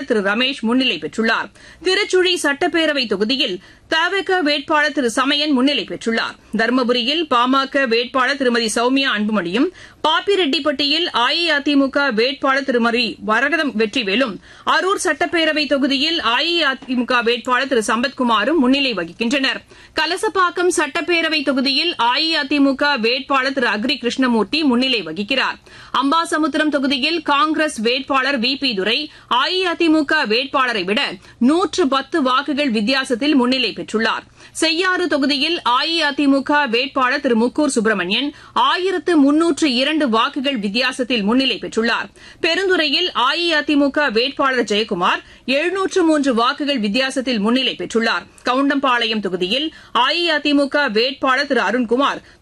திரு ரமேஷ் முன்னிலை பெற்றுள்ளார் திருச்சுழி சட்டப்பேரவை தொகுதியில் தவிக வேட்பாளர் திரு சமயன் முன்னிலை பெற்றுள்ளார் தருமபுரியில் பாமக வேட்பாளர் திருமதி சௌமியா அன்புமணியும் பாப்பிரெட்டிப்பட்டியில் அஇஅதிமுக வேட்பாளர் திருமதி வரதம் வெற்றிவேலும் அரூர் சட்டப்பேரவை தொகுதியில் அஇஅதிமுக வேட்பாளர் திரு சம்பத்குமாரும் முன்னிலை வகிக்கின்றனர் கலசப்பாக்கம் சட்டப்பேரவை தொகுதியில் அஇஅதிமுக வேட்பாளர் திரு அக்ரி கிருஷ்ணமூர்த்தி முன்னிலை வகிக்கிறார் அம்பாசமுத்திரம் தொகுதியில் காங்கிரஸ் வேட்பாளர் வி பி துரை அஇஅதிமுக வேட்பாளரை விட நூற்று பத்து வாக்குகள் வித்தியாசத்தில் முன்னிலை பெற்றுள்ளார் செய்யாறு தொகுதியில் அஇஅதிமுக வேட்பாளர் திரு முக்கூர் சுப்பிரமணியன் ஆயிரத்து முன்னூற்று இரண்டு வாக்குகள் வித்தியாசத்தில் முன்னிலை பெற்றுள்ளார் பெருந்துறையில் அஇஅதிமுக வேட்பாளர் ஜெயக்குமார் எழுநூற்று மூன்று வாக்குகள் வித்தியாசத்தில் முன்னிலை பெற்றுள்ளார் கவுண்டம்பாளையம் தொகுதியில் அஇஅதிமுக வேட்பாளர் திரு அருண்குமார்